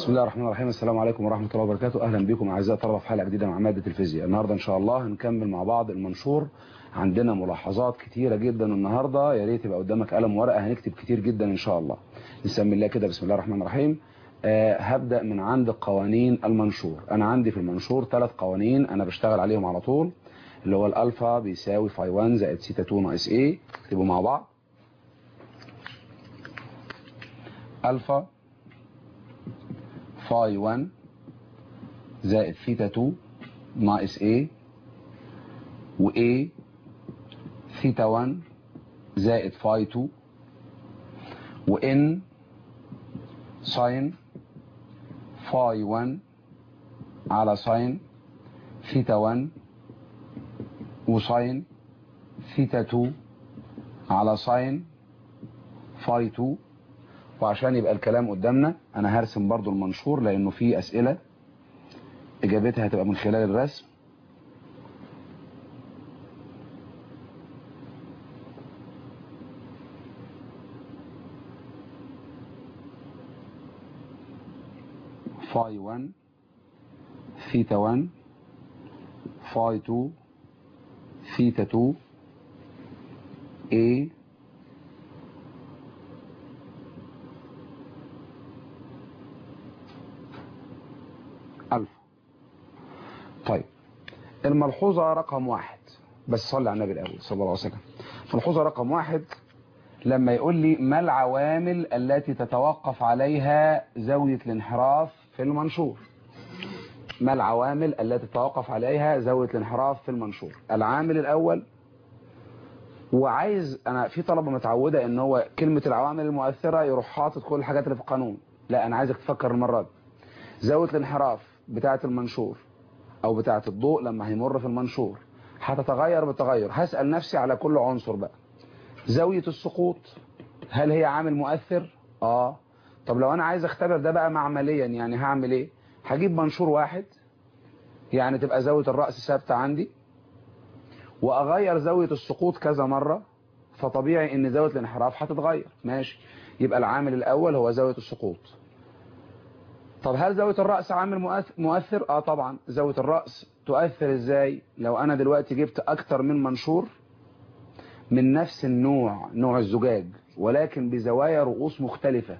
بسم الله الرحمن الرحيم السلام عليكم ورحمة الله وبركاته أهلا بكم أعزائي طلبة في حلقة جديدة مع مادة الفيزياء النهاردة إن شاء الله هنكمل مع بعض المنشور عندنا ملاحظات كتيرة جدا النهاردة يا ريت يبقى قدامك قلم ورقة هنكتب كتير جدا إن شاء الله نسمي الله كده بسم الله الرحمن الرحيم أه هبدأ من عند قوانين المنشور أنا عندي في المنشور ثلاث قوانين أنا بشتغل عليهم على طول اللي هو الألفا بيساوي فاي 1 زائد سيتا 2 ناقص ايه اكتبوا مع بعض ألفا فاي 1 زائد ثيتا 2 ناقص A و A ثيتا 1 زائد فاي 2 و N ساين فاي 1 على ساين ثيتا 1 وساين ثيتا 2 على ساين فاي 2 وعشان يبقى الكلام قدامنا انا هرسم برضو المنشور لانه فيه اسئلة اجابتها هتبقى من خلال الرسم فاي 1 ثيتا 1 فاي 2 ثيتا 2 A ألف طيب الملحوظة رقم واحد بس صلي على النبي الأول صلى الله عليه وسلم الملحوظة رقم واحد لما يقول لي ما العوامل التي تتوقف عليها زاوية الانحراف في المنشور ما العوامل التي تتوقف عليها زاوية الانحراف في المنشور العامل الأول وعايز أنا في طلبة متعودة ان هو كلمة العوامل المؤثرة يروح حاطط كل الحاجات اللي في القانون لا أنا عايزك تفكر المرة دي زاوية الانحراف بتاعة المنشور او بتاعة الضوء لما هيمر في المنشور هتتغير بتغير هسأل نفسي على كل عنصر بقى زاوية السقوط هل هي عامل مؤثر اه طب لو انا عايز اختبر ده بقى معمليا يعني هعمل ايه هجيب منشور واحد يعني تبقى زاوية الرأس ثابتة عندي واغير زاوية السقوط كذا مرة فطبيعي ان زاوية الانحراف هتتغير ماشي يبقى العامل الاول هو زاوية السقوط طب هل زاوية الرأس عامل مؤثر اه طبعا زاوية الرأس تؤثر ازاي لو انا دلوقتي جبت اكتر من منشور من نفس النوع نوع الزجاج ولكن بزوايا رؤوس مختلفة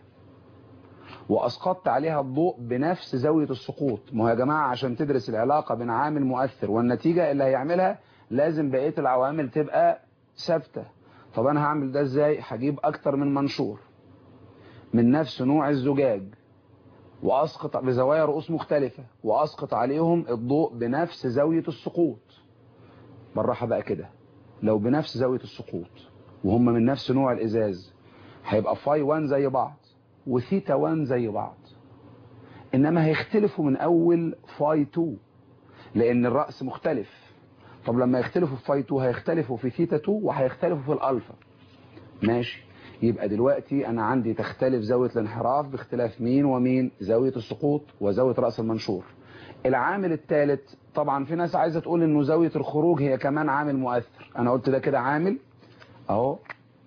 واسقطت عليها الضوء بنفس زاوية السقوط ما هو يا جماعة عشان تدرس العلاقة بين عامل مؤثر والنتيجة اللي هيعملها لازم بقية العوامل تبقى ثابتة طب انا هعمل ده ازاي هجيب اكتر من منشور من نفس نوع الزجاج واسقط بزوايا رؤوس مختلفة واسقط عليهم الضوء بنفس زاوية السقوط بالراحة بقى كده لو بنفس زاوية السقوط وهم من نفس نوع الازاز هيبقى فاي 1 زي بعض وثيتا 1 زي بعض انما هيختلفوا من اول فاي 2 لان الرأس مختلف طب لما يختلفوا في فاي 2 هيختلفوا في ثيتا 2 وهيختلفوا في الالفا ماشي يبقى دلوقتي انا عندي تختلف زاوية الانحراف باختلاف مين ومين زاوية السقوط وزاوية رأس المنشور العامل الثالث طبعا في ناس عايزة تقول انه زاوية الخروج هي كمان عامل مؤثر انا قلت ده كده عامل اهو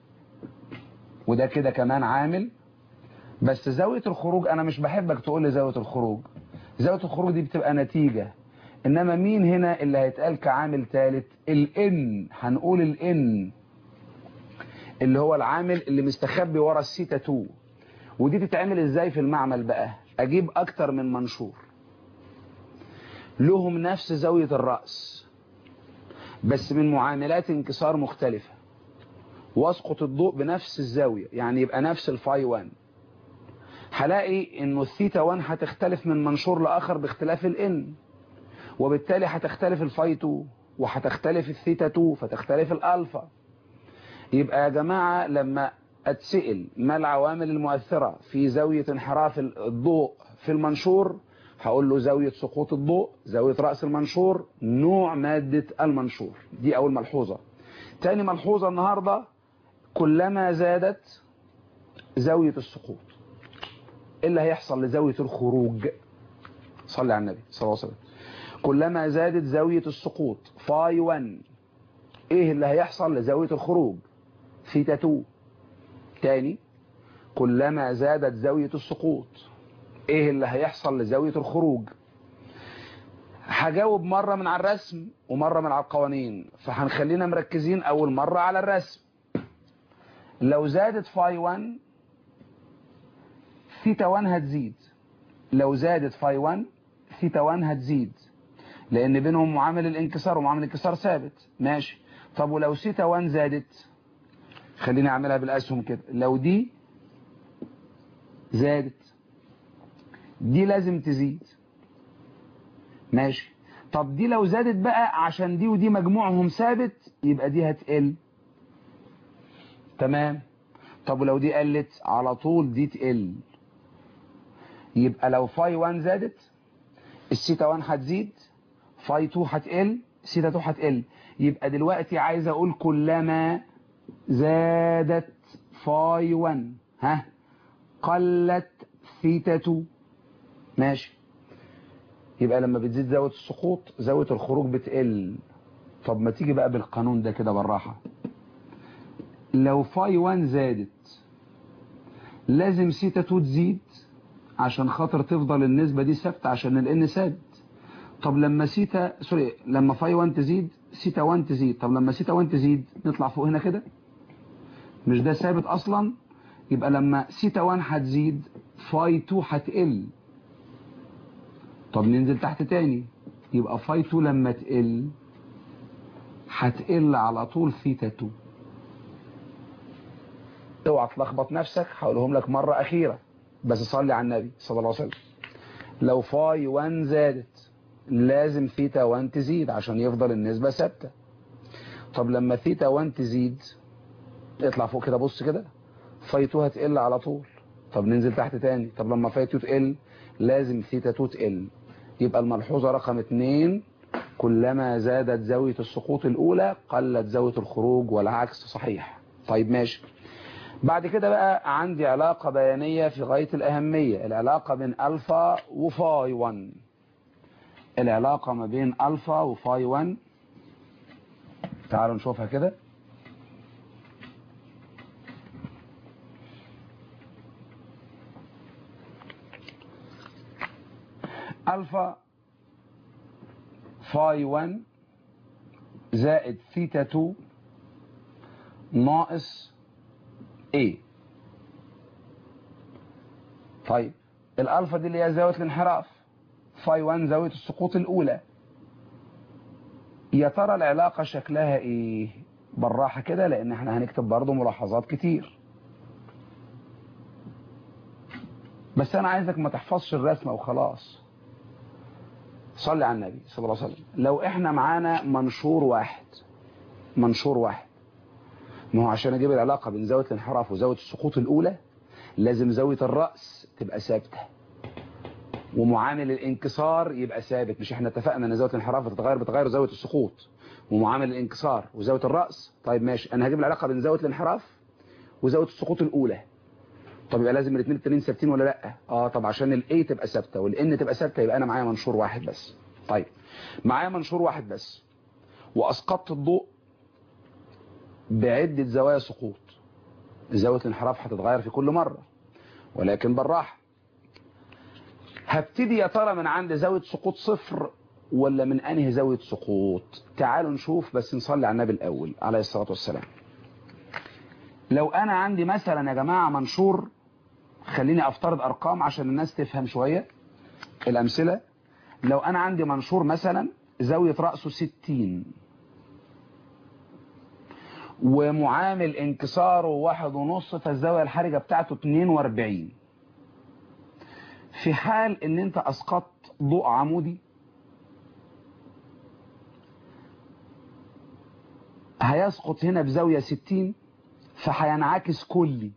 وده كده كمان عامل بس زاوية الخروج انا مش بحبك تقول لي زاوية الخروج زاوية الخروج دي بتبقى نتيجة انما مين هنا اللي هيتقال كعامل ثالث الان هنقول الان اللي هو العامل اللي مستخبي ورا السيتا 2 ودي تتعمل ازاي في المعمل بقى اجيب اكتر من منشور لهم نفس زاوية الرأس بس من معاملات انكسار مختلفة واسقط الضوء بنفس الزاوية يعني يبقى نفس الفاي 1 هلاقي انه الثيتا 1 هتختلف من منشور لاخر باختلاف الان وبالتالي هتختلف الفاي 2 وهتختلف الثيتا 2 فتختلف الالفا يبقى يا جماعة لما اتسئل ما العوامل المؤثرة في زاوية انحراف الضوء في المنشور هقول له زاوية سقوط الضوء زاوية رأس المنشور نوع مادة المنشور دي اول ملحوظة تاني ملحوظة النهاردة كلما زادت زاوية السقوط ايه اللي هيحصل لزاوية الخروج صلي على النبي صلى الله عليه وسلم كلما زادت زاوية السقوط فاي 1 ايه اللي هيحصل لزاوية الخروج ثيتا 2 تاني كلما زادت زاوية السقوط ايه اللي هيحصل لزاوية الخروج هجاوب مرة من على الرسم ومرة من على القوانين فهنخلينا مركزين اول مرة على الرسم لو زادت فاي 1 ثيتا 1 هتزيد لو زادت فاي 1 ثيتا 1 هتزيد لان بينهم معامل الانكسار ومعامل الانكسار ثابت ماشي طب ولو ثيتا 1 زادت خليني اعملها بالاسهم كده لو دي زادت دي لازم تزيد ماشي طب دي لو زادت بقى عشان دي ودي مجموعهم ثابت يبقى دي هتقل تمام طب ولو دي قلت على طول دي تقل يبقى لو فاي 1 زادت السيتا 1 هتزيد فاي 2 هتقل سيتا 2 هتقل يبقى دلوقتي عايز اقول كلما زادت فاي 1 ها قلت ثيتا 2 ماشي يبقى لما بتزيد زاوية السقوط زاوية الخروج بتقل طب ما تيجي بقى بالقانون ده كده بالراحة لو فاي 1 زادت لازم سيتا 2 تزيد عشان خاطر تفضل النسبة دي ثابتة عشان الان ثابت طب لما سيتا سوري لما فاي 1 تزيد سيتا 1 تزيد طب لما سيتا 1 تزيد نطلع فوق هنا كده مش ده ثابت اصلا يبقى لما سيتا 1 هتزيد فاي 2 هتقل طب ننزل تحت تاني يبقى فاي 2 لما تقل هتقل على طول ثيتا 2 اوعى تلخبط نفسك هقولهم لك مرة أخيرة بس صلي على النبي صلى الله عليه وسلم لو فاي 1 زادت لازم ثيتا 1 تزيد عشان يفضل النسبة ثابتة طب لما ثيتا 1 تزيد اطلع فوق كده بص كده فاي 2 هتقل على طول طب ننزل تحت تاني طب لما فاي 2 تقل لازم ثيتا 2 تقل يبقى الملحوظة رقم 2 كلما زادت زاوية السقوط الأولى قلت زاوية الخروج والعكس صحيح طيب ماشي بعد كده بقى عندي علاقة بيانية في غاية الأهمية العلاقة بين ألفا وفاي 1 العلاقة ما بين ألفا وفاي 1 تعالوا نشوفها كده ألفا فاي 1 زائد ثيتا 2 ناقص A طيب الألفا دي اللي هي زاوية الانحراف فاي 1 زاوية السقوط الأولى يا ترى العلاقة شكلها إيه بالراحة كده لأن احنا هنكتب برضو ملاحظات كتير بس أنا عايزك ما تحفظش الرسمة وخلاص صلي على النبي صلى الله عليه وسلم لو احنا معانا منشور واحد منشور واحد ما هو عشان اجيب العلاقة بين زاوية الانحراف وزاوية السقوط الاولى لازم زاوية الرأس تبقى ثابتة ومعامل الانكسار يبقى ثابت مش احنا اتفقنا ان زاوية الانحراف بتتغير بتغير زاوية السقوط ومعامل الانكسار وزاوية الرأس طيب ماشي انا هجيب العلاقة بين زاوية الانحراف وزاوية السقوط الاولى طب يبقى لازم الاثنين التانيين ثابتين ولا لا اه طب عشان الاي تبقى ثابته والان تبقى ثابته يبقى انا معايا منشور واحد بس طيب معايا منشور واحد بس واسقطت الضوء بعده زوايا سقوط زاويه الانحراف هتتغير في كل مره ولكن بالراحه هبتدي يا ترى من عند زاويه سقوط صفر ولا من انهي زاويه سقوط تعالوا نشوف بس نصلي على النبي الاول عليه الصلاه والسلام لو انا عندي مثلا يا جماعه منشور خليني افترض ارقام عشان الناس تفهم شوية الامثلة لو انا عندي منشور مثلا زاوية رأسه 60 ومعامل انكساره واحد ونص فالزاوية الحرجة بتاعته 42 في حال ان انت اسقطت ضوء عمودي هيسقط هنا بزاوية 60 فهينعكس كلي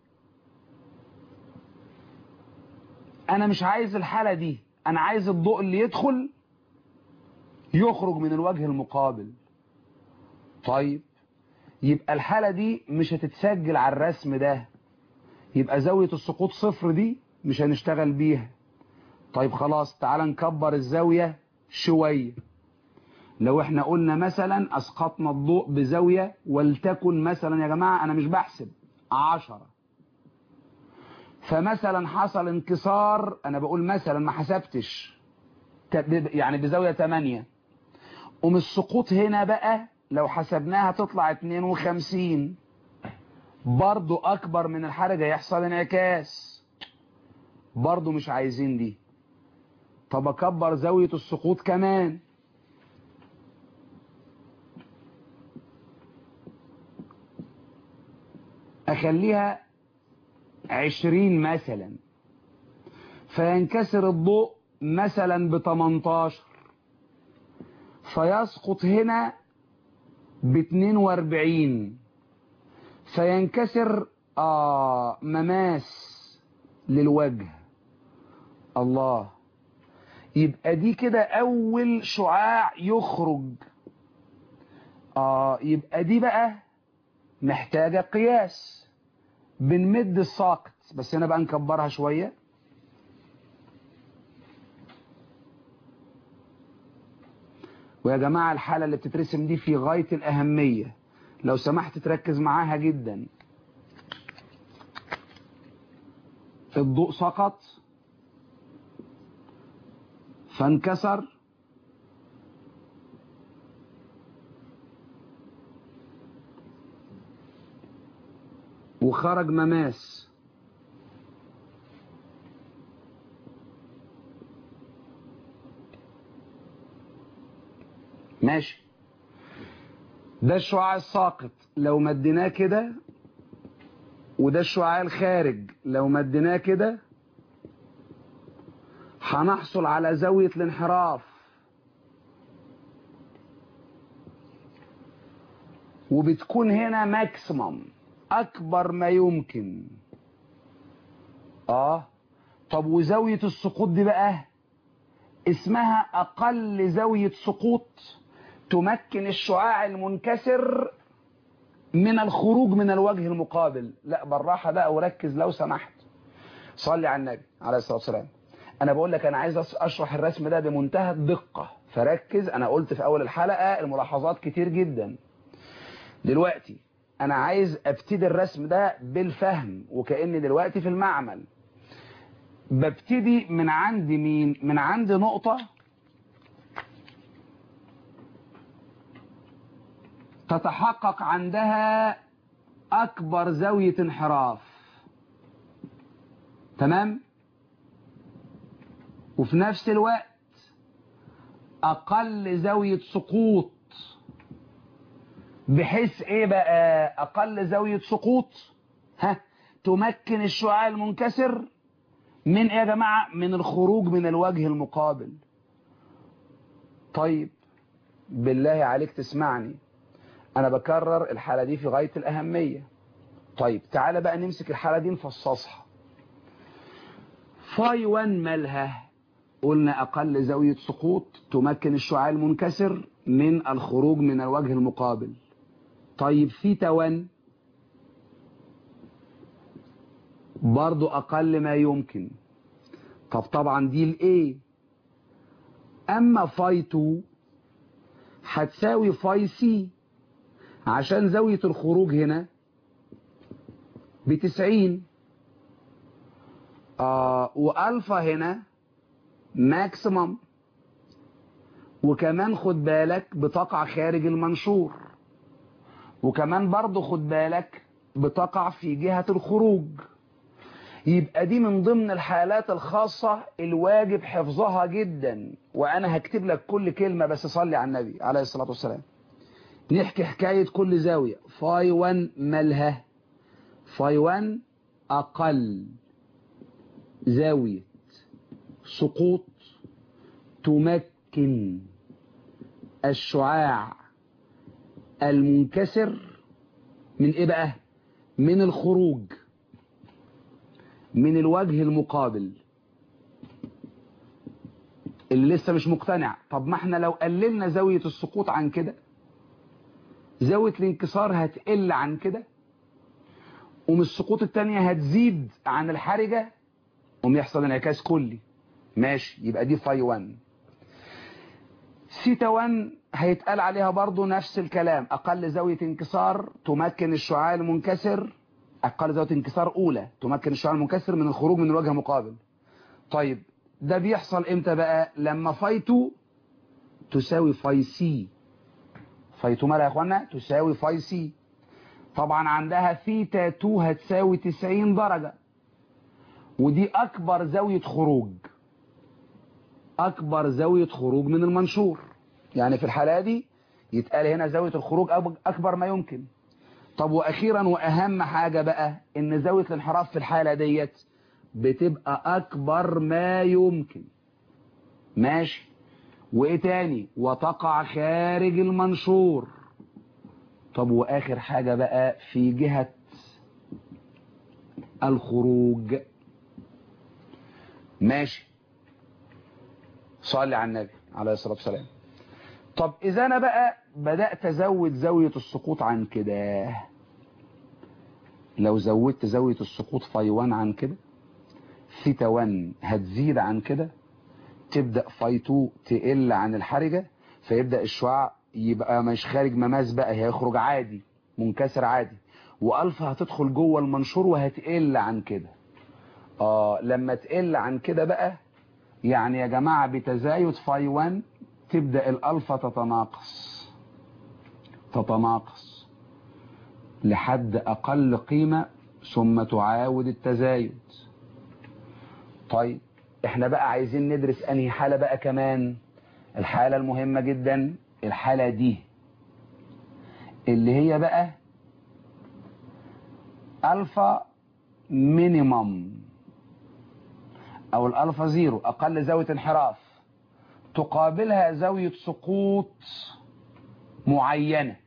انا مش عايز الحالة دي انا عايز الضوء اللي يدخل يخرج من الوجه المقابل طيب يبقى الحالة دي مش هتتسجل على الرسم ده يبقى زاوية السقوط صفر دي مش هنشتغل بيها طيب خلاص تعال نكبر الزاوية شوية لو احنا قلنا مثلا اسقطنا الضوء بزاوية ولتكن مثلا يا جماعة انا مش بحسب عشرة فمثلا حصل انكسار انا بقول مثلا ما حسبتش يعني بزاوية 8 قوم السقوط هنا بقى لو حسبناها تطلع 52 برضو اكبر من الحركة يحصل انعكاس برضو مش عايزين دي طب اكبر زاوية السقوط كمان اخليها عشرين مثلا فينكسر الضوء مثلا ب 18 فيسقط هنا ب 42 فينكسر آه مماس للوجه الله يبقى دي كده اول شعاع يخرج آه يبقى دي بقى محتاجة قياس بنمد الساقط بس هنا بقى نكبرها شوية ويا جماعة الحالة اللي بتترسم دي في غاية الأهمية لو سمحت تركز معاها جدا الضوء سقط فانكسر وخرج مماس ماشي ده الشعاع الساقط لو مديناه كده وده الشعاع الخارج لو مديناه كده هنحصل على زاوية الانحراف وبتكون هنا ماكسيمم اكبر ما يمكن اه طب وزاوية السقوط دي بقى اسمها اقل زاوية سقوط تمكن الشعاع المنكسر من الخروج من الوجه المقابل لا بالراحة بقى وركز لو سمحت صلي على النبي عليه الصلاة والسلام انا بقول لك انا عايز اشرح الرسم ده بمنتهى الدقة فركز انا قلت في اول الحلقة الملاحظات كتير جدا دلوقتي انا عايز ابتدي الرسم ده بالفهم وكأني دلوقتي في المعمل ببتدي من عند مين من عند نقطة تتحقق عندها اكبر زاوية انحراف تمام وفي نفس الوقت اقل زاوية سقوط بحيث ايه بقى اقل زاوية سقوط ها تمكن الشعاع المنكسر من ايه يا جماعة من الخروج من الوجه المقابل طيب بالله عليك تسمعني انا بكرر الحالة دي في غاية الاهمية طيب تعالى بقى نمسك الحالة دي نفصصها فاي 1 مالها قلنا اقل زاوية سقوط تمكن الشعاع المنكسر من الخروج من الوجه المقابل طيب ثيتا 1 برضو اقل ما يمكن طب طبعا دي الايه اما فاي 2 هتساوي فاي سي عشان زاوية الخروج هنا بتسعين آه والفا هنا ماكسيمم وكمان خد بالك بتقع خارج المنشور وكمان برضو خد بالك بتقع في جهة الخروج يبقى دي من ضمن الحالات الخاصة الواجب حفظها جدا وانا هكتب لك كل كلمة بس صلي على النبي عليه الصلاة والسلام نحكي حكاية كل زاوية فاي 1 مالها فاي 1 اقل زاوية سقوط تمكن الشعاع المنكسر من ايه بقى من الخروج من الوجه المقابل اللي لسه مش مقتنع طب ما احنا لو قللنا زاوية السقوط عن كده زاوية الانكسار هتقل عن كده ومن السقوط التانية هتزيد عن الحرجة وم يحصل انعكاس كلي ماشي يبقى دي فاي 1 سيتا 1 هيتقال عليها برضو نفس الكلام اقل زاوية انكسار تمكن الشعاع المنكسر اقل زاويه انكسار اولى تمكن الشعاع المنكسر من الخروج من الوجه المقابل طيب ده بيحصل امتى بقى لما فاي 2 تساوي فاي سي فاي 2 مالها يا اخوانا تساوي فاي سي طبعا عندها ثيتا 2 هتساوي 90 درجه ودي اكبر زاويه خروج اكبر زاويه خروج من المنشور يعني في الحاله دي يتقال هنا زاويه الخروج اكبر ما يمكن طب واخيرا واهم حاجه بقى ان زاويه الانحراف في الحاله ديت بتبقى اكبر ما يمكن ماشي وايه تاني وتقع خارج المنشور طب واخر حاجه بقى في جهه الخروج ماشي صلي على النبي عليه الصلاه والسلام طب اذا انا بقى بدات ازود زاويه السقوط عن كده لو زودت زاويه السقوط فاي 1 عن كده ثيتا 1 هتزيد عن كده تبدا فاي 2 تقل عن الحرجه فيبدا الشعاع يبقى مش خارج مماس بقى هيخرج عادي منكسر عادي والفا هتدخل جوه المنشور وهتقل عن كده اه لما تقل عن كده بقى يعني يا جماعه بتزايد فاي 1 تبدا الالفا تتناقص تتناقص لحد اقل قيمه ثم تعاود التزايد طيب احنا بقى عايزين ندرس انهي حالة بقى كمان الحالة المهمة جدا الحالة دي اللي هي بقى الفا مينيمم او الالفا زيرو اقل زاوية انحراف تقابلها زاوية سقوط معينة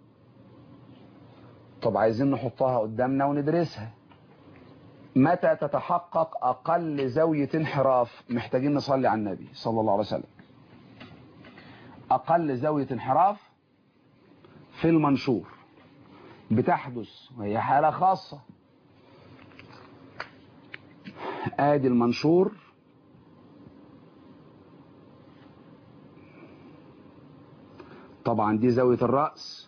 طب عايزين نحطها قدامنا وندرسها متى تتحقق أقل زاوية انحراف محتاجين نصلي على النبي صلى الله عليه وسلم أقل زاوية انحراف في المنشور بتحدث وهي حالة خاصة آدي المنشور طبعا دي زاوية الرأس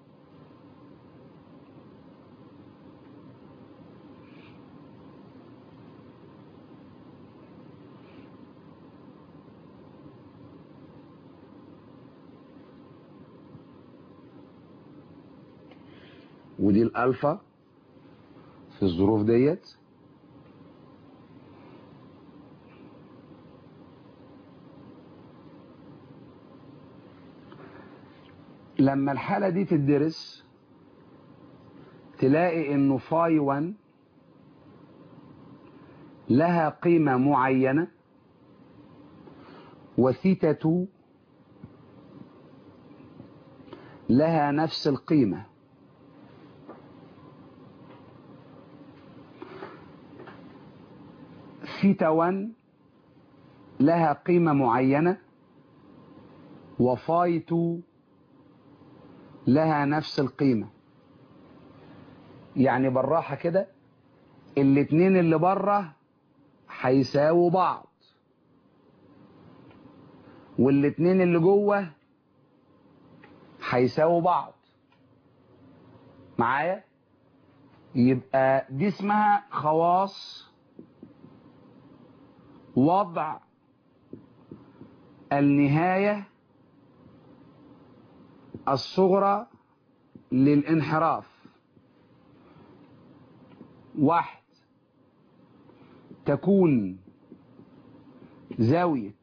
ودي الالفا في الظروف ديت لما الحالة دي تدرس تلاقي انه فاي 1 لها قيمة معينة وثيتا 2 لها نفس القيمة ثيتا 1 لها قيمة معينة وفاي 2 لها نفس القيمة يعني بالراحة كده الاتنين اللي بره هيساووا بعض والاتنين اللي جوه هيساووا بعض معايا يبقى دي اسمها خواص وضع النهاية الصغرى للانحراف واحد تكون زاوية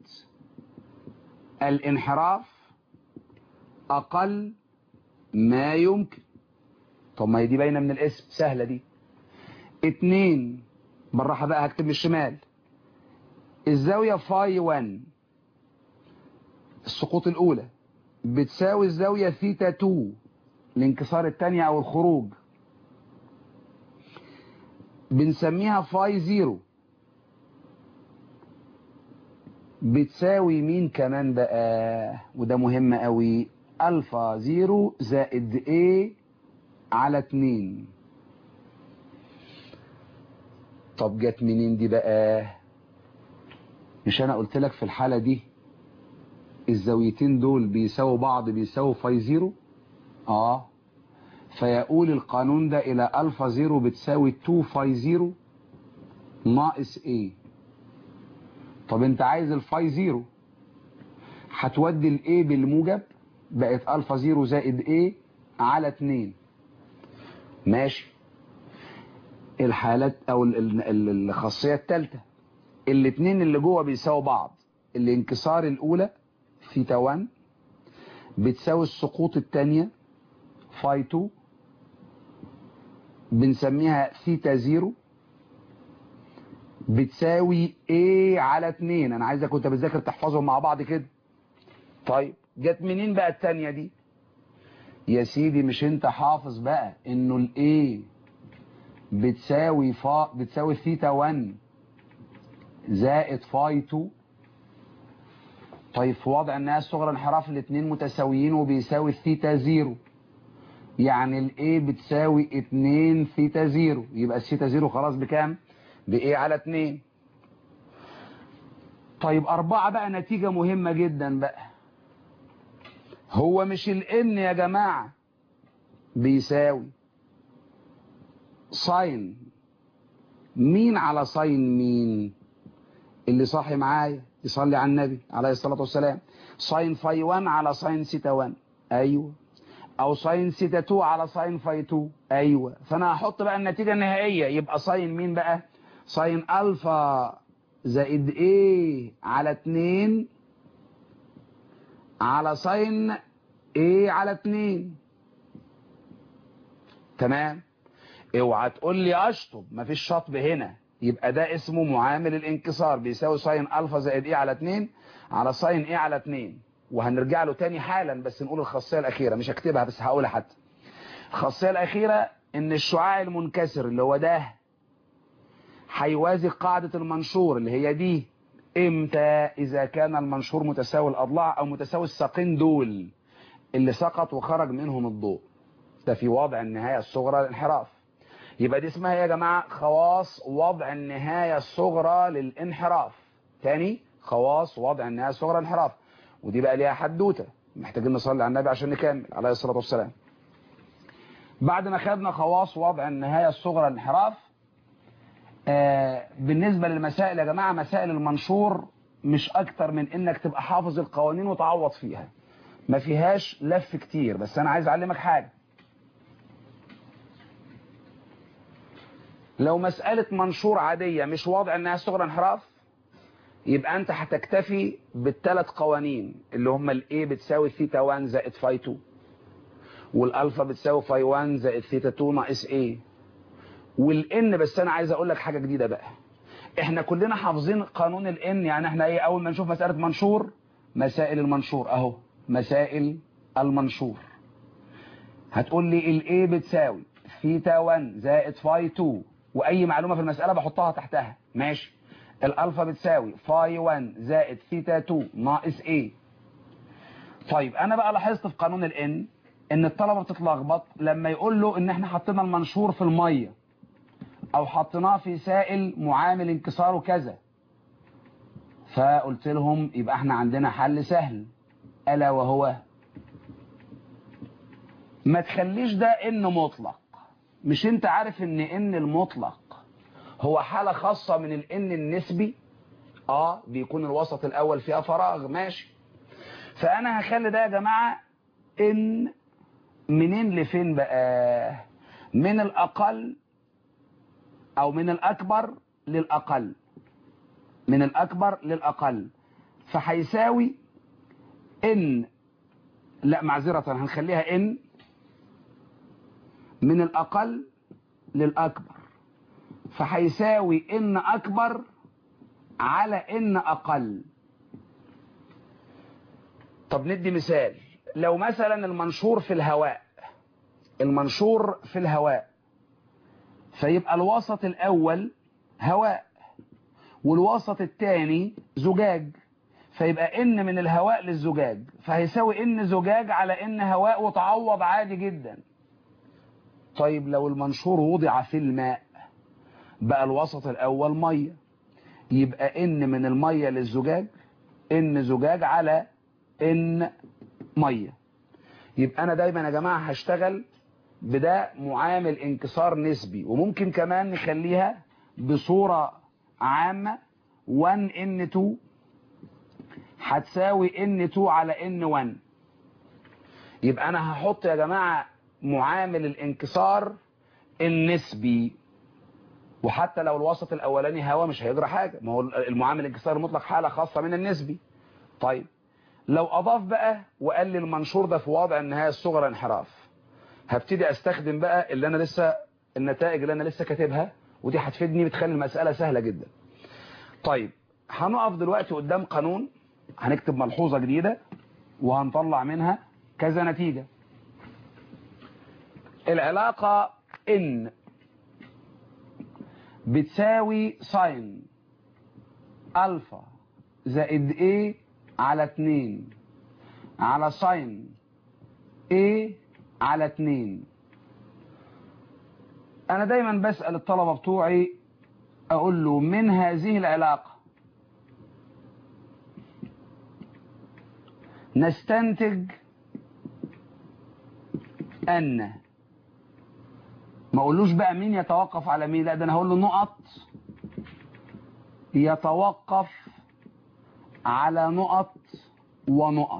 الانحراف أقل ما يمكن طب ما هي دي باينة من الاسم سهلة دي اتنين بالراحة بقى هكتب من الشمال الزاوية فاي 1 السقوط الأولى بتساوي الزاوية ثيتا 2 الانكسار الثانية أو الخروج بنسميها فاي زيرو بتساوي مين كمان بقى وده مهم قوي الفا زيرو زائد ايه على اتنين طب جت منين دي بقى مش انا قلت لك في الحالة دي الزاويتين دول بيساووا بعض بيساووا فاي زيرو اه فيقول القانون ده الى الفا زيرو بتساوي 2 فاي زيرو ناقص ايه طب انت عايز الفاي زيرو هتودي الايه بالموجب بقت الفا زيرو زائد ايه على 2 ماشي الحالات او ال- ال- ال- الخاصيه الثالثه الاثنين اللي جوه بيساووا بعض الانكسار الاولى ثيتا 1 بتساوي السقوط الثانيه فاي 2 بنسميها ثيتا 0 بتساوي ايه على 2 انا عايزك وانت بتذاكر تحفظهم مع بعض كده طيب جت منين بقى الثانيه دي يا سيدي مش انت حافظ بقى انه الايه بتساوي فا بتساوي ثيتا 1 زائد فاي 2 طيب في وضع النهايه الصغرى انحراف الاثنين متساويين وبيساوي الثيتا 0 يعني الايه بتساوي 2 ثيتا 0 يبقى الثيتا 0 خلاص بكام بايه على 2 طيب أربعة بقى نتيجة مهمة جدا بقى هو مش الان يا جماعة بيساوي ساين مين على ساين مين اللي صاحي معايا يصلي على النبي عليه الصلاة والسلام ساين فاي 1 على ساين سيتا 1 ايوه او ساين سيتا 2 على ساين فاي 2 ايوه فانا هحط بقى النتيجة النهائية يبقى ساين مين بقى ساين الفا زائد ايه على 2 على ساين ايه على 2 تمام اوعى تقول لي اشطب مفيش شطب هنا يبقى ده اسمه معامل الانكسار بيساوي ساين الفا زائد ايه على 2 على ساين ايه على 2 وهنرجع له تاني حالا بس نقول الخاصيه الاخيره مش هكتبها بس هقولها حتى الخاصيه الاخيره ان الشعاع المنكسر اللي هو ده هيوازي قاعده المنشور اللي هي دي امتى اذا كان المنشور متساوي الاضلاع او متساوي الساقين دول اللي سقط وخرج منهم الضوء ده في وضع النهايه الصغرى للانحراف يبقى دي اسمها يا جماعة خواص وضع النهاية الصغرى للانحراف تاني خواص وضع النهاية الصغرى للانحراف ودي بقى ليها حدوتة محتاجين نصلي على النبي عشان نكمل عليه الصلاة والسلام بعد ما خدنا خواص وضع النهاية الصغرى للانحراف آه بالنسبة للمسائل يا جماعة مسائل المنشور مش اكتر من انك تبقى حافظ القوانين وتعوض فيها ما فيهاش لف كتير بس انا عايز اعلمك حاجة لو مسألة منشور عادية مش واضع انها صغر انحراف يبقى انت هتكتفي بالثلاث قوانين اللي هم الاي بتساوي ثيتا 1 زائد فاي 2 والالفا بتساوي فاي 1 زائد ثيتا 2 ناقص ايه والان بس انا عايز اقول لك حاجة جديدة بقى احنا كلنا حافظين قانون الان يعني احنا ايه اول ما نشوف مسألة منشور مسائل المنشور اهو مسائل المنشور هتقول لي الاي بتساوي ثيتا 1 زائد فاي 2 واي معلومة في المسألة بحطها تحتها ماشي الالفا بتساوي فاي 1 زائد ثيتا 2 ناقص ايه طيب انا بقى لاحظت في قانون الان ان الطلبة بتتلخبط لما يقول له ان احنا حطينا المنشور في المية او حطيناه في سائل معامل انكساره كذا فقلت لهم يبقى احنا عندنا حل سهل الا وهو ما تخليش ده ان مطلق مش انت عارف ان ان المطلق هو حالة خاصة من الان النسبي اه بيكون الوسط الاول فيها فراغ ماشي فانا هخلي ده يا جماعة ان منين لفين بقى من الاقل او من الاكبر للاقل من الاكبر للاقل فهيساوي ان لا معذرة هنخليها ان من الاقل للاكبر فهيساوي ان اكبر على ان اقل طب ندي مثال لو مثلا المنشور في الهواء المنشور في الهواء فيبقى الوسط الاول هواء والوسط الثاني زجاج فيبقى ان من الهواء للزجاج فهيساوي ان زجاج على ان هواء وتعوض عادي جدا طيب لو المنشور وضع في الماء بقى الوسط الاول ميه يبقى ان من الميه للزجاج ان زجاج على ان ميه يبقى انا دايما يا جماعه هشتغل بده معامل انكسار نسبي وممكن كمان نخليها بصورة عامة 1 ان 2 هتساوي ان 2 على ان 1 يبقى انا هحط يا جماعة معامل الانكسار النسبي وحتى لو الوسط الاولاني هوا مش هيجرى حاجة ما هو المعامل الانكسار المطلق حالة خاصة من النسبي طيب لو اضاف بقى وقال لي المنشور ده في وضع النهاية الصغرى انحراف هبتدي استخدم بقى اللي انا لسه النتائج اللي انا لسه كاتبها ودي هتفيدني بتخلي المسألة سهلة جدا طيب هنقف دلوقتي قدام قانون هنكتب ملحوظة جديدة وهنطلع منها كذا نتيجة العلاقة ان بتساوي ساين الفا زائد a على 2 على ساين a على 2 انا دايما بسأل الطلبة بتوعي اقول له من هذه العلاقة نستنتج ان ما اقولوش بقى مين يتوقف على مين لا ده انا هقول له نقط يتوقف على نقط ونقط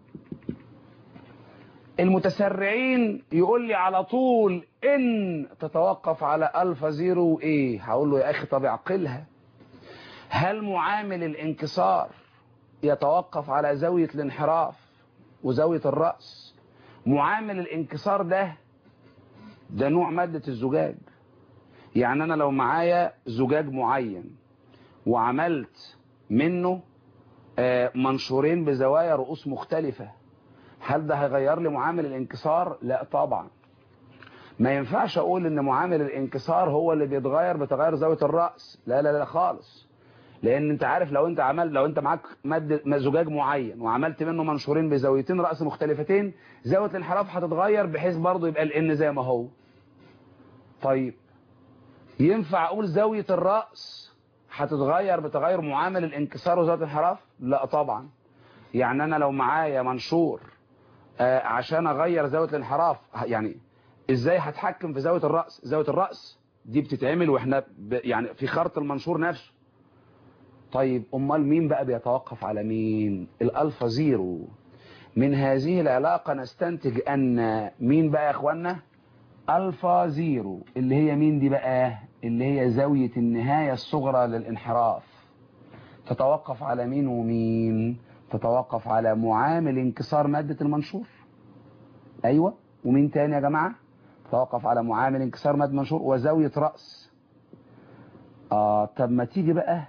المتسرعين يقول لي على طول ان تتوقف على الفا زيرو وايه هقول له يا اخي طب اعقلها هل معامل الانكسار يتوقف على زاوية الانحراف وزاوية الرأس معامل الانكسار ده ده نوع مادة الزجاج يعني انا لو معايا زجاج معين وعملت منه منشورين بزوايا رؤوس مختلفة هل ده هيغير لي معامل الانكسار لا طبعا ما ينفعش اقول ان معامل الانكسار هو اللي بيتغير بتغير زاوية الرأس لا لا لا خالص لان انت عارف لو انت عملت لو انت معاك مادة زجاج معين وعملت منه منشورين بزاويتين رأس مختلفتين زاوية الانحراف هتتغير بحيث برضه يبقى الان زي ما هو طيب ينفع اقول زاوية الرأس هتتغير بتغير معامل الانكسار وزاوية الانحراف لا طبعا يعني انا لو معايا منشور آه عشان اغير زاوية الانحراف يعني ازاي هتحكم في زاوية الرأس زاوية الرأس دي بتتعمل واحنا يعني في خرط المنشور نفسه طيب امال مين بقى بيتوقف على مين الالفا زيرو من هذه العلاقة نستنتج ان مين بقى يا اخوانا الفا زيرو اللي هي مين دي بقى اللي هي زاوية النهاية الصغرى للانحراف تتوقف على مين ومين تتوقف على معامل انكسار مادة المنشور ايوه ومين تاني يا جماعة تتوقف على معامل انكسار مادة المنشور وزاوية رأس اه طب ما تيجي بقى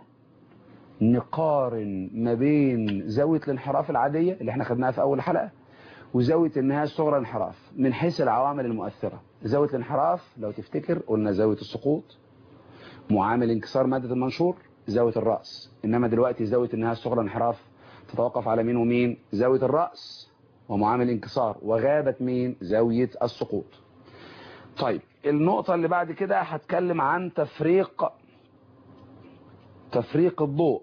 نقارن ما بين زاوية الانحراف العادية اللي احنا خدناها في اول حلقة وزاوية النهاية الصغرى انحراف من حيث العوامل المؤثرة زاوية الانحراف لو تفتكر قلنا زاوية السقوط معامل انكسار مادة المنشور زاوية الرأس انما دلوقتي زاوية النهاية الصغرى انحراف تتوقف على مين ومين زاوية الرأس ومعامل انكسار وغابت مين زاوية السقوط طيب النقطة اللي بعد كده هتكلم عن تفريق تفريق الضوء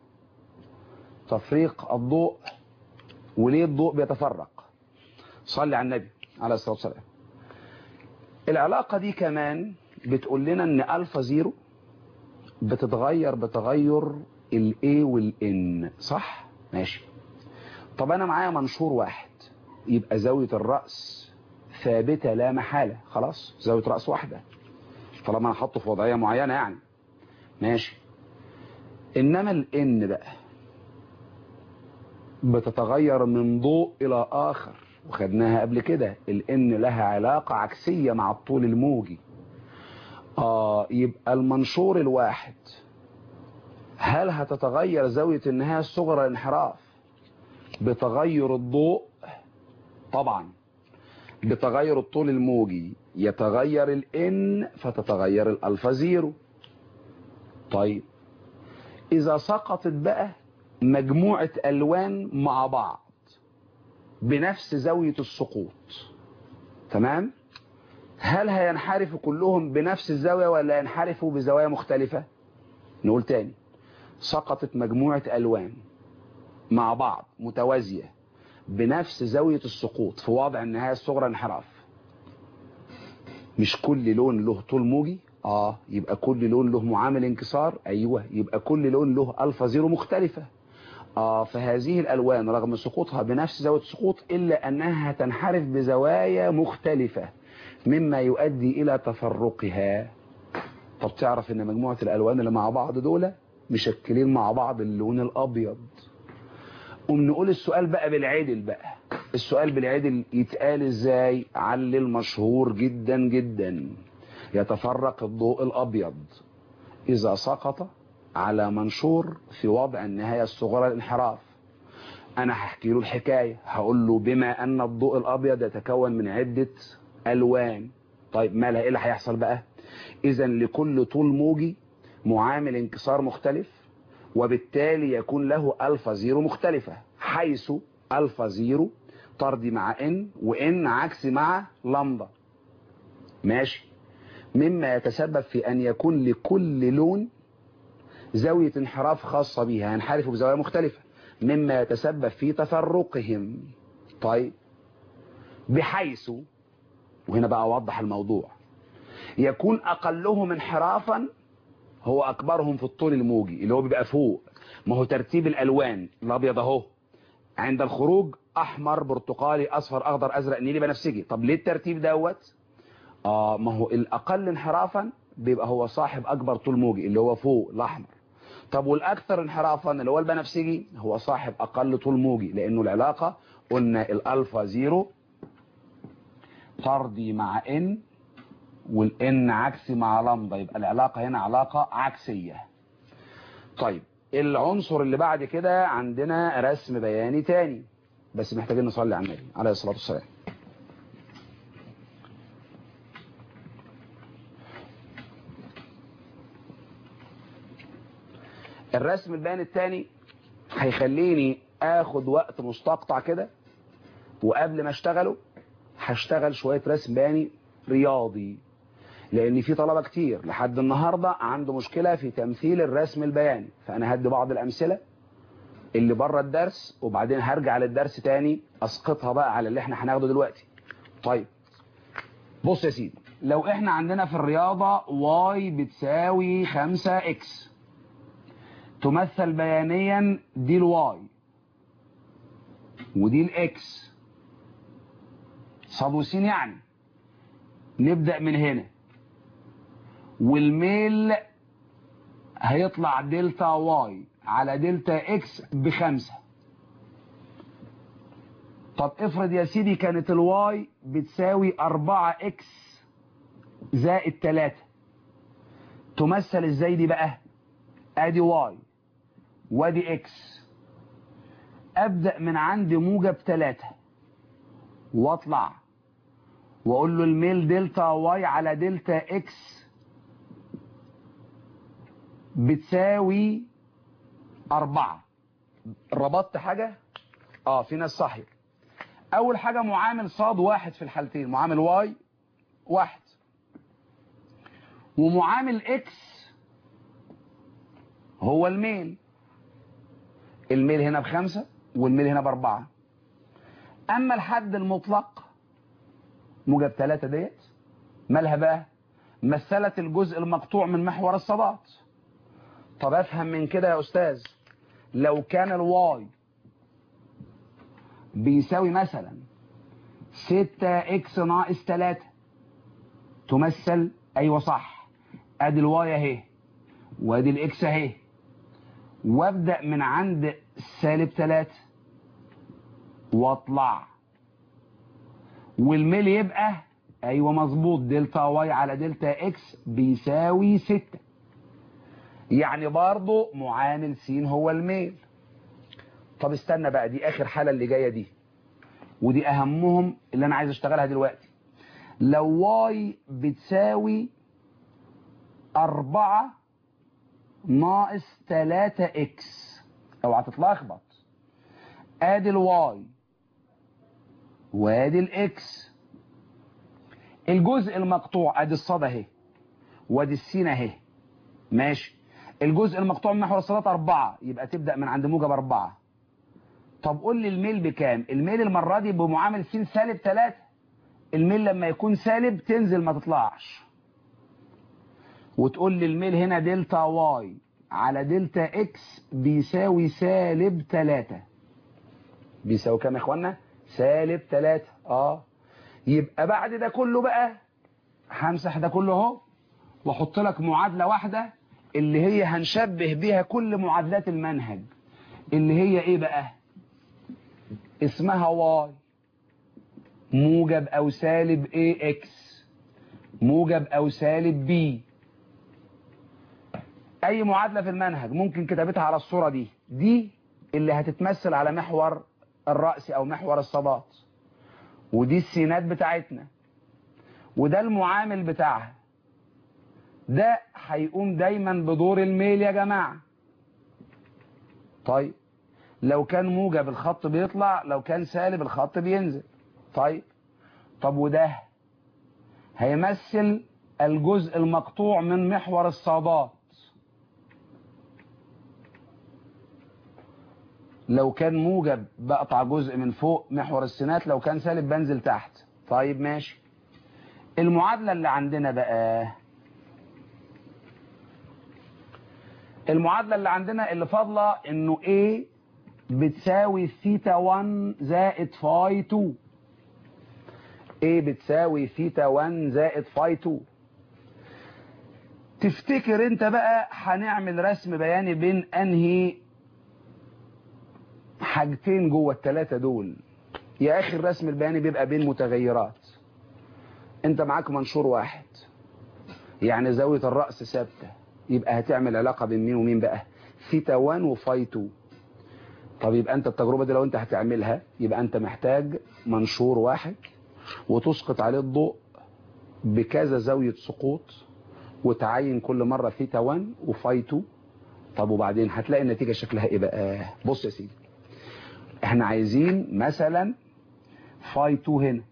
تفريق الضوء وليه الضوء بيتفرق صلي على النبي عليه الصلاة والسلام العلاقة دي كمان بتقول لنا ان الفا زيرو بتتغير بتغير الاي والان صح ماشي طب انا معايا منشور واحد يبقى زاوية الرأس ثابتة لا محالة خلاص زاوية رأس واحدة طالما انا حاطه في وضعية معينة يعني ماشي انما الان بقى بتتغير من ضوء الى اخر وخدناها قبل كده الان لها علاقة عكسية مع الطول الموجي اه يبقى المنشور الواحد هل هتتغير زاوية النهاية الصغرى الانحراف بتغير الضوء طبعا بتغير الطول الموجي يتغير الان فتتغير الالفا زيرو طيب اذا سقطت بقى مجموعة الوان مع بعض بنفس زاوية السقوط تمام هل هينحرفوا كلهم بنفس الزاوية ولا ينحرفوا بزوايا مختلفة نقول تاني سقطت مجموعة ألوان مع بعض متوازية بنفس زاوية السقوط في وضع النهاية الصغرى انحراف مش كل لون له طول موجي اه يبقى كل لون له معامل انكسار ايوه يبقى كل لون له الفا زيرو مختلفة اه فهذه الالوان رغم سقوطها بنفس زاوية السقوط الا انها تنحرف بزوايا مختلفة مما يؤدي الى تفرقها طب تعرف ان مجموعة الالوان اللي مع بعض دول مشكلين مع بعض اللون الابيض قوم نقول السؤال بقى بالعدل بقى السؤال بالعدل يتقال ازاي علل مشهور جدا جدا يتفرق الضوء الابيض اذا سقط على منشور في وضع النهاية الصغرى للانحراف انا هحكي له الحكاية هقول له بما ان الضوء الابيض يتكون من عدة الوان طيب مالها ايه اللي هيحصل بقى اذا لكل طول موجي معامل انكسار مختلف وبالتالي يكون له الفا زيرو مختلفة حيث الفا زيرو طردي مع ان وان عكسي مع لمدا ماشي مما يتسبب في ان يكون لكل لون زاوية انحراف خاصة بها ينحرفوا بزوايا مختلفة مما يتسبب في تفرقهم طيب بحيث وهنا بقى اوضح الموضوع يكون اقلهم انحرافا هو اكبرهم في الطول الموجي اللي هو بيبقى فوق ما هو ترتيب الالوان الابيض اهو عند الخروج احمر برتقالي اصفر اخضر ازرق نيلي بنفسجي طب ليه الترتيب دوت اه ما هو الاقل انحرافا بيبقى هو صاحب اكبر طول موجي اللي هو فوق الاحمر طب والاكثر انحرافا اللي هو البنفسجي هو صاحب اقل طول موجي لانه العلاقة قلنا الالفا زيرو طردي مع ان والان عكسي مع لمدا يبقى العلاقة هنا علاقة عكسية طيب العنصر اللي بعد كده عندنا رسم بياني تاني بس محتاجين نصلي على النبي عليه الصلاة والسلام الرسم البياني التاني هيخليني اخد وقت مستقطع كده وقبل ما اشتغله هشتغل شوية رسم بياني رياضي لان في طلبة كتير لحد النهاردة عنده مشكلة في تمثيل الرسم البياني فانا هدي بعض الامثلة اللي بره الدرس وبعدين هرجع للدرس تاني اسقطها بقى على اللي احنا هناخده دلوقتي طيب بص يا سيدي لو احنا عندنا في الرياضة واي بتساوي 5 اكس تمثل بيانيا دي الواي ودي الاكس صاد وسين يعني نبدأ من هنا والميل هيطلع دلتا واي على دلتا اكس بخمسة طب افرض يا سيدي كانت الواي بتساوي اربعة اكس زائد تلاتة تمثل ازاي دي بقى ادي واي وادي اكس ابدأ من عند موجب تلاتة واطلع واقول له الميل دلتا واي على دلتا اكس بتساوي أربعة ربطت حاجة اه في ناس صحيح اول حاجة معامل صاد واحد في الحالتين معامل واي واحد ومعامل اكس هو الميل الميل هنا بخمسة والميل هنا باربعة اما الحد المطلق موجب ثلاثة ديت مالها بقى مثلت الجزء المقطوع من محور الصادات طب افهم من كده يا استاذ لو كان الواي بيساوي مثلا 6 اكس ناقص 3 تمثل ايوه صح ادي الواي اهي وادي الاكس اهي وابدا من عند سالب 3 واطلع والميل يبقى ايوه مظبوط دلتا واي على دلتا اكس بيساوي 6 يعني برضه معامل س هو الميل طب استنى بقى دي اخر حالة اللي جاية دي ودي اهمهم اللي انا عايز اشتغلها دلوقتي لو واي بتساوي أربعة ناقص تلاتة اكس اوعى تتلخبط ادي الواي وادي الاكس الجزء المقطوع ادي الصاد اهي وادي السين اهي ماشي الجزء المقطوع من محور الصادات أربعة يبقى تبدأ من عند موجب أربعة طب قول لي الميل بكام الميل المرة دي بمعامل س سالب 3 الميل لما يكون سالب تنزل ما تطلعش وتقول لي الميل هنا دلتا واي على دلتا اكس بيساوي سالب 3 بيساوي كام يا اخوانا سالب 3 اه يبقى بعد ده كله بقى همسح ده كله اهو واحط لك معادله واحده اللي هي هنشبه بيها كل معادلات المنهج اللي هي ايه بقى اسمها واي موجب او سالب اي اكس موجب او سالب بي اي معادلة في المنهج ممكن كتابتها على الصورة دي دي اللي هتتمثل على محور الرأس او محور الصادات ودي السينات بتاعتنا وده المعامل بتاعها ده هيقوم دايما بدور الميل يا جماعة طيب لو كان موجب الخط بيطلع لو كان سالب الخط بينزل طيب طب وده هيمثل الجزء المقطوع من محور الصادات لو كان موجب بقطع جزء من فوق محور السينات لو كان سالب بنزل تحت طيب ماشي المعادلة اللي عندنا بقى المعادلة اللي عندنا اللي فاضلة انه A بتساوي ثيتا 1 زائد فاي 2 A بتساوي ثيتا 1 زائد فاي 2 تفتكر انت بقى هنعمل رسم بياني بين انهي حاجتين جوه الثلاثة دول يا اخي الرسم البياني بيبقى بين متغيرات انت معاك منشور واحد يعني زاوية الرأس ثابتة يبقى هتعمل علاقة بين مين ومين بقى ثيتا 1 وفاي 2 طب يبقى انت التجربة دي لو انت هتعملها يبقى انت محتاج منشور واحد وتسقط عليه الضوء بكذا زاوية سقوط وتعين كل مرة ثيتا 1 وفاي 2 طب وبعدين هتلاقي النتيجة شكلها ايه بقى بص يا سيدي احنا عايزين مثلا فاي 2 هنا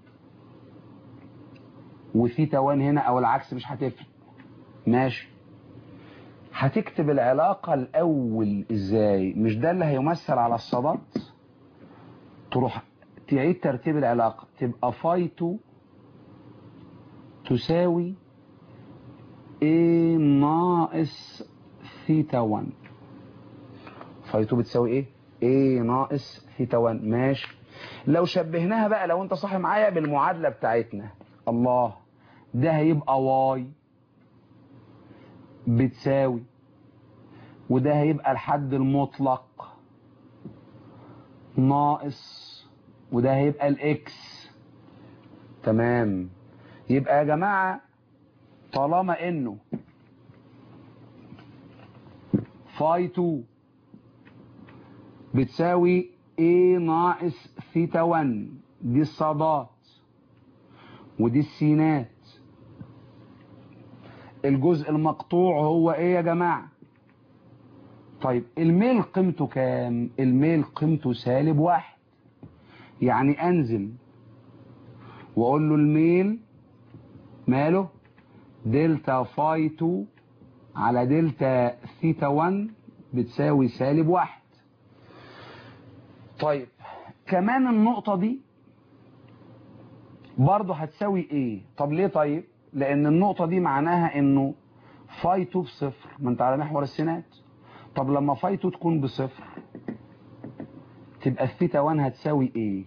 وثيتا 1 هنا او العكس مش هتفرق ماشي هتكتب العلاقة الاول ازاي مش ده اللي هيمثل على الصادات تروح تعيد ترتيب العلاقة تبقى فاي 2 تساوي A ناقص ثيتا 1 فاي 2 بتساوي ايه A ناقص ثيتا 1 ماشي لو شبهناها بقى لو انت صاحي معايا بالمعادلة بتاعتنا الله ده هيبقى واي بتساوي وده هيبقى الحد المطلق ناقص وده هيبقى الاكس تمام يبقى يا جماعة طالما انه فاي 2 بتساوي A ناقص ثيتا 1 دي الصادات ودي السينات الجزء المقطوع هو ايه يا جماعة طيب الميل قيمته كام الميل قيمته سالب واحد يعني انزل واقول له الميل ماله دلتا فاي 2 على دلتا ثيتا 1 بتساوي سالب واحد طيب كمان النقطة دي برضه هتساوي ايه طب ليه طيب لان النقطة دي معناها انه فاي 2 بصفر ما انت على محور السينات طب لما فاي 2 تكون بصفر تبقى الثيتا 1 هتساوي ايه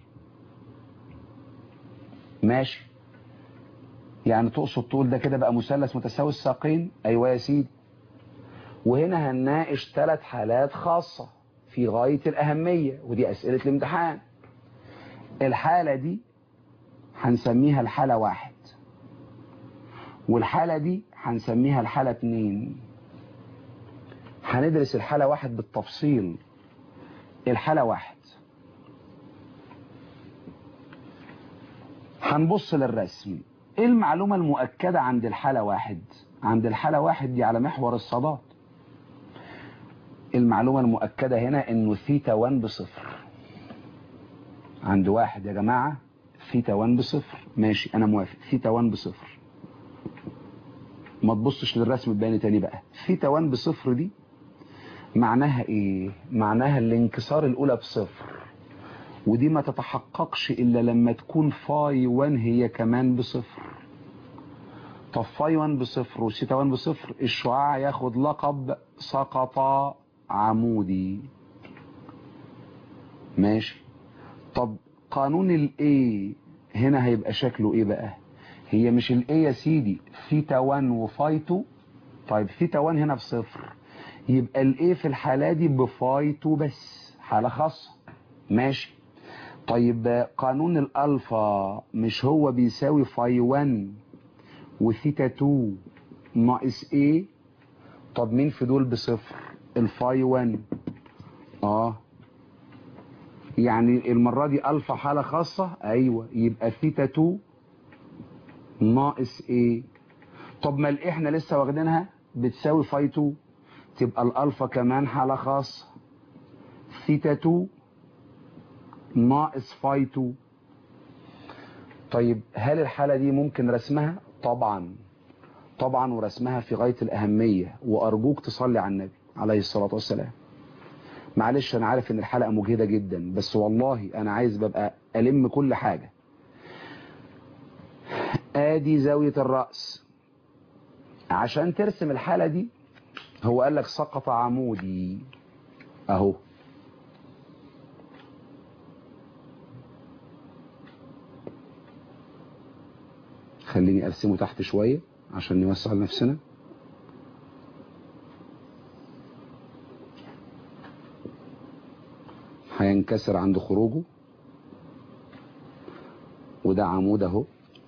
ماشي يعني تقصد تقول ده كده بقى مثلث متساوي الساقين ايوه يا سيدي وهنا هنناقش ثلاث حالات خاصة في غاية الأهمية ودي أسئلة الامتحان الحالة دي هنسميها الحالة واحد والحالة دي هنسميها الحالة اتنين هندرس الحالة واحد بالتفصيل الحالة واحد هنبص للرسم ايه المعلومة المؤكدة عند الحالة واحد عند الحالة واحد دي على محور الصادات المعلومة المؤكدة هنا انه ثيتا 1 بصفر عند واحد يا جماعة ثيتا 1 بصفر ماشي انا موافق ثيتا 1 بصفر ما تبصش للرسم البياني تاني بقى ثيتا 1 بصفر دي معناها ايه معناها الانكسار الاولى بصفر ودي ما تتحققش إلا لما تكون فاي 1 هي كمان بصفر طب فاي 1 بصفر وسيتا 1 بصفر الشعاع ياخد لقب سقط عمودي ماشي طب قانون الاي هنا هيبقى شكله ايه بقى هي مش الاي يا سيدي ثيتا 1 وفاي 2 طيب ثيتا 1 هنا بصفر يبقى الاي في الحالة دي بفاي 2 بس حالة خاصة ماشي طيب قانون الالفا مش هو بيساوي فاي 1 وثيتا 2 ناقص ايه طب مين في دول بصفر الفاي 1 اه يعني المرة دي الفا حالة خاصة ايوه يبقى ثيتا 2 ناقص ايه طب ما الايه احنا لسه واخدينها بتساوي فاي 2 تبقى الالفا كمان حالة خاصة ثيتا 2 ناقص فاي 2 طيب هل الحالة دي ممكن رسمها طبعا طبعا ورسمها في غاية الأهمية وأرجوك تصلي على النبي عليه الصلاة والسلام معلش أنا عارف إن الحلقة مجهدة جدا بس والله أنا عايز ببقى ألم كل حاجة آدي زاوية الرأس عشان ترسم الحالة دي هو قال لك سقط عمودي أهو خليني أرسمه تحت شوية عشان نوسع لنفسنا هينكسر عند خروجه وده عمود اهو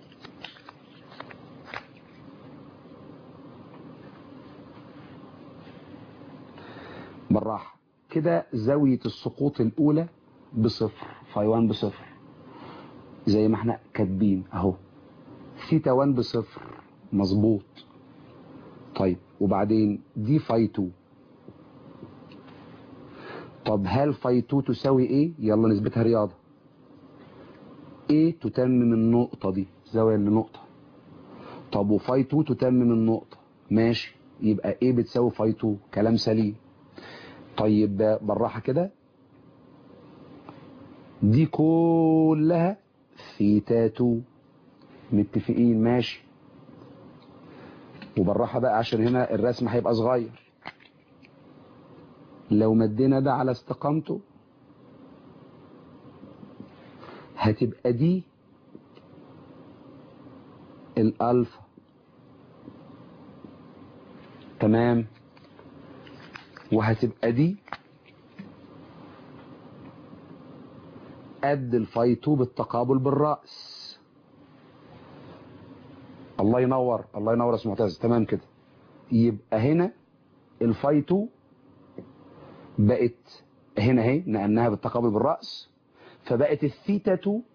بالراحة كده زاوية السقوط الأولى بصفر فاي 1 بصفر زي ما احنا كاتبين اهو ثيتا 1 بصفر مظبوط طيب وبعدين دي فاي 2 طب هل فاي 2 تساوي ايه يلا نثبتها رياضة ايه تتمم النقطة دي زاوية لنقطة طب وفاي 2 تتمم النقطة ماشي يبقى ايه بتساوي فاي 2 كلام سليم طيب بالراحة كده دي كلها ثيتا 2 متفقين ماشي وبالراحة بقى عشان هنا الرسم هيبقى صغير لو مدينا ده على استقامته هتبقى دي الالفا تمام وهتبقى دي قد الفاي 2 بالتقابل بالرأس الله ينور الله ينور يا استاذ معتز تمام كده يبقى هنا الفاي 2 بقت هنا اهي نقلناها بالتقابل بالرأس فبقت الثيتا 2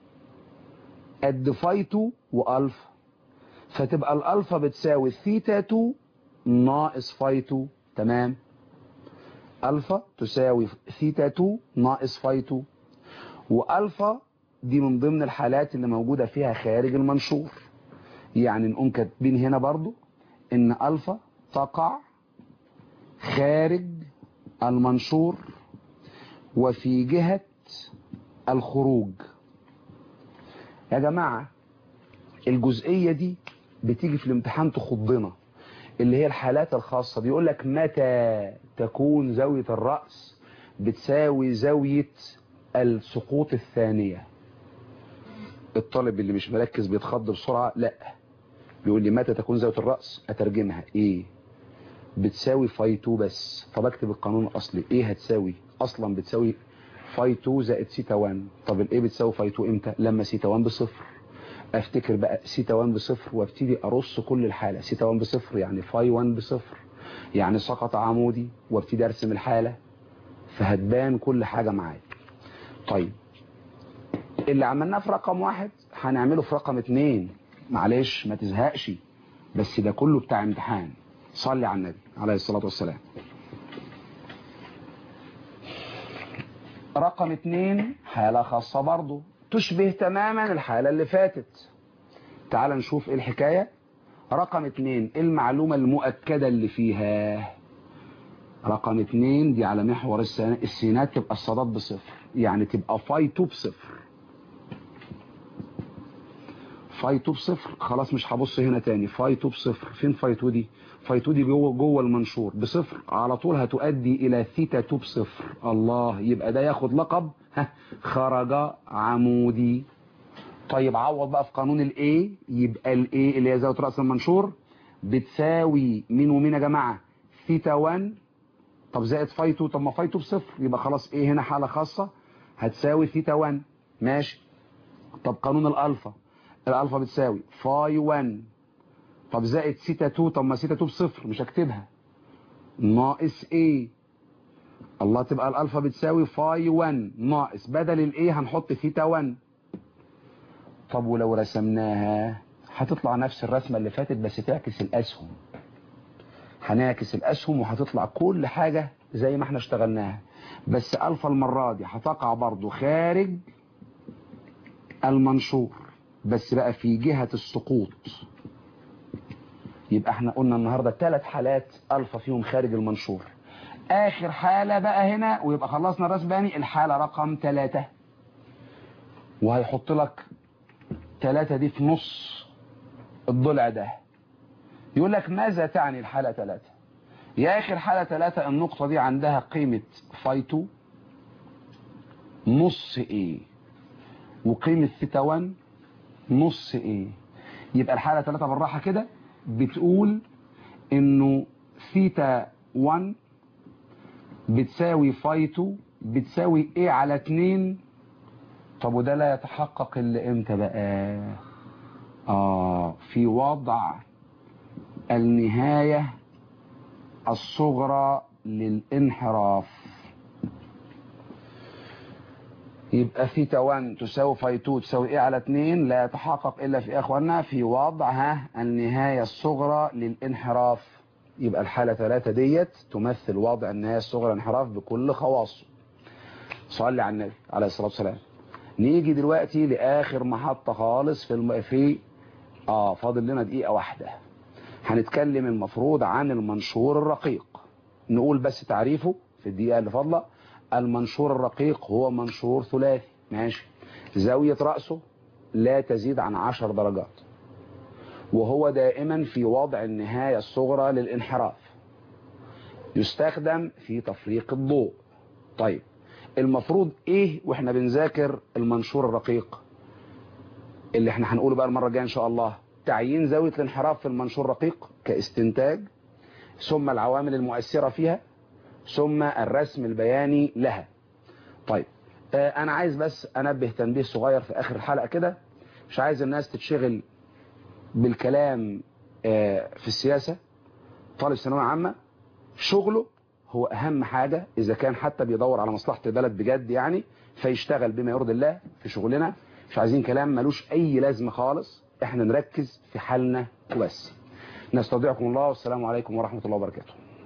قد فاي 2 والفا فتبقى الالفا بتساوي الثيتا 2 ناقص فاي 2 تمام الفا تساوي ثيتا 2 ناقص فاي 2 والفا دي من ضمن الحالات اللي موجودة فيها خارج المنشور يعني نقوم كاتبين هنا برضو ان الفا تقع خارج المنشور وفي جهة الخروج يا جماعة الجزئية دي بتيجي في الامتحان تخضنا اللي هي الحالات الخاصة بيقول لك متى تكون زاوية الرأس بتساوي زاوية السقوط الثانية الطالب اللي مش مركز بيتخض بسرعة لا بيقول لي متى تكون زاوية الرأس اترجمها ايه بتساوي فاي 2 بس فبكتب القانون الاصلي ايه هتساوي اصلا بتساوي فاي 2 زائد سيتا 1 طب الايه بتساوي فاي 2 امتى لما سيتا 1 بصفر افتكر بقى سيتا 1 بصفر وابتدي ارص كل الحالة سيتا 1 بصفر يعني فاي 1 بصفر يعني سقط عمودي وابتدي ارسم الحالة فهتبان كل حاجة معايا طيب اللي عملناه في رقم واحد هنعمله في رقم اتنين معلش ما تزهقش بس ده كله بتاع امتحان صلي على النبي عليه الصلاة والسلام رقم اتنين حالة خاصة برضو تشبه تماما الحالة اللي فاتت تعال نشوف ايه الحكاية رقم اتنين المعلومة المؤكدة اللي فيها رقم اتنين دي على محور السين- السينات تبقى الصادات بصفر يعني تبقى فاي 2 بصفر فاي 2 بصفر خلاص مش هبص هنا تاني فاي 2 بصفر فين فاي 2 دي فاي 2 دي جوه جوه المنشور بصفر على طول هتؤدي الى ثيتا 2 بصفر الله يبقى ده ياخد لقب ها خرج عمودي طيب عوض بقى في قانون الاي يبقى الاي اللي هي زاويه راس المنشور بتساوي مين ومين يا جماعه ثيتا 1 طب زائد فاي 2 طب ما فاي 2 بصفر يبقى خلاص ايه هنا حاله خاصه هتساوي ثيتا 1 ماشي طب قانون الالفا الالفا بتساوي فاي 1 طب زائد سيتا 2 طب ما سيتا 2 بصفر مش هكتبها ناقص ايه الله تبقى الالفا بتساوي فاي 1 ناقص بدل الايه هنحط ثيتا 1 طب ولو رسمناها هتطلع نفس الرسمه اللي فاتت بس تعكس الاسهم هنعكس الاسهم وهتطلع كل حاجه زي ما احنا اشتغلناها بس الفا المره دي هتقع برضو خارج المنشور بس بقى في جهه السقوط يبقى احنا قلنا النهارده ثلاث حالات الفا فيهم خارج المنشور اخر حاله بقى هنا ويبقى خلصنا الرسم باني الحاله رقم ثلاثة وهيحط لك ثلاثة دي في نص الضلع ده يقول لك ماذا تعني الحالة ثلاثة يا اخر حالة ثلاثة النقطة دي عندها قيمة فاي 2 نص ايه وقيمة ثيتا 1 نص ايه يبقى الحالة ثلاثة بالراحة كده بتقول انه ثيتا 1 بتساوي فاي 2 بتساوي ايه على 2 طب وده لا يتحقق الا امتى بقى اه في وضع النهاية الصغرى للانحراف يبقى ثيتا 1 تساوي فاي 2 تساوي ايه على 2 لا يتحقق الا في اخواننا في وضعها النهاية الصغرى للانحراف يبقى الحالة 3 ديت تمثل وضع النهاية الصغرى للانحراف بكل خواصه صلي على النبي عليه الصلاة والسلام نيجي دلوقتي لاخر محطة خالص في الم... في اه فاضل لنا دقيقة واحدة هنتكلم المفروض عن المنشور الرقيق نقول بس تعريفه في الدقيقة اللي فاضله المنشور الرقيق هو منشور ثلاثي ماشي زاوية رأسه لا تزيد عن عشر درجات وهو دائما في وضع النهاية الصغرى للانحراف يستخدم في تفريق الضوء طيب المفروض ايه واحنا بنذاكر المنشور الرقيق اللي احنا هنقوله بقى المرة الجاية ان شاء الله تعيين زاوية الانحراف في المنشور الرقيق كاستنتاج ثم العوامل المؤثرة فيها ثم الرسم البياني لها طيب آه انا عايز بس انبه تنبيه صغير في اخر الحلقة كده مش عايز الناس تتشغل بالكلام آه في السياسة طالب ثانوية عامة شغله هو اهم حاجة اذا كان حتى بيدور على مصلحة البلد بجد يعني فيشتغل بما يرضي الله في شغلنا مش عايزين كلام ملوش اي لازمة خالص احنا نركز في حالنا وبس نستودعكم الله والسلام عليكم ورحمة الله وبركاته